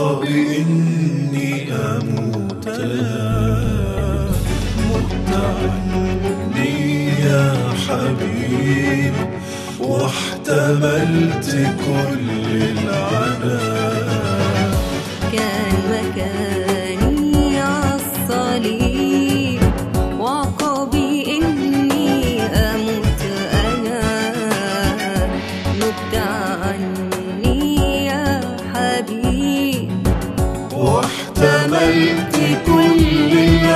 وعقابي إني أموت مت عني يا حبيبي واحتملت كل العناء كان مكاني عالصليب وعقابي إني أموت أنا نبت عني يا حبيب واحتملت كل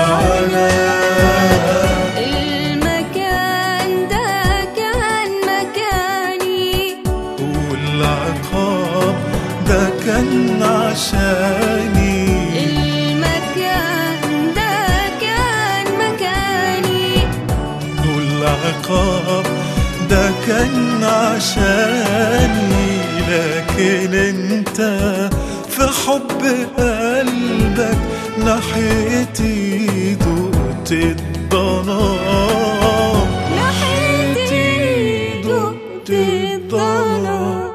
العناء المكان ده كان مكاني والعقاب ده كان عشاني المكان ده كان مكاني والعقاب ده كان عشاني لكن انت في حب قلبك ناحيتي دقت الضلال ناحيتي دقت الضلال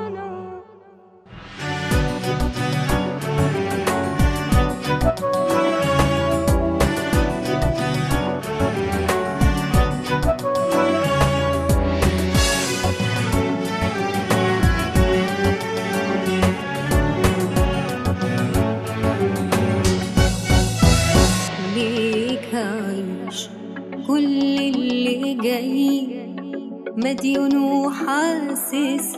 ليك هعيش كل اللي جاي مديون وحاسس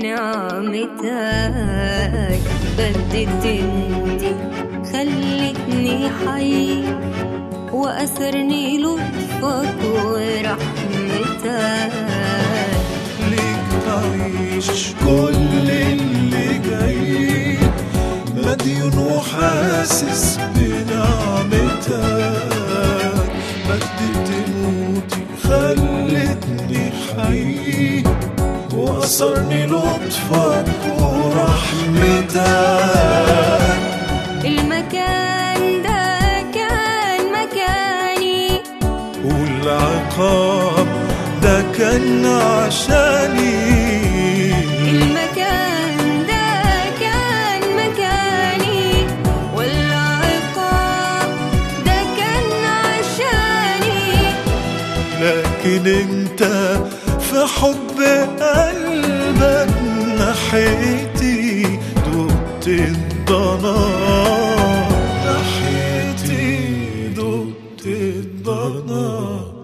بنعمتك بدت دي خلتني حي وأسرني لطفك ورحمتك ليك تعيش كل اللي جاي مديون وحاسس بنعمتك مدت موتي خلتني حي وأثرني لطفك ورحمتك المكان ده كان مكاني والعقاب ده كان عشاني المكان ده كان مكاني والعقاب ده كان عشاني لكن انت في حب قلبك ناحيتي دقت الضلال ناحيتي دقت الضلال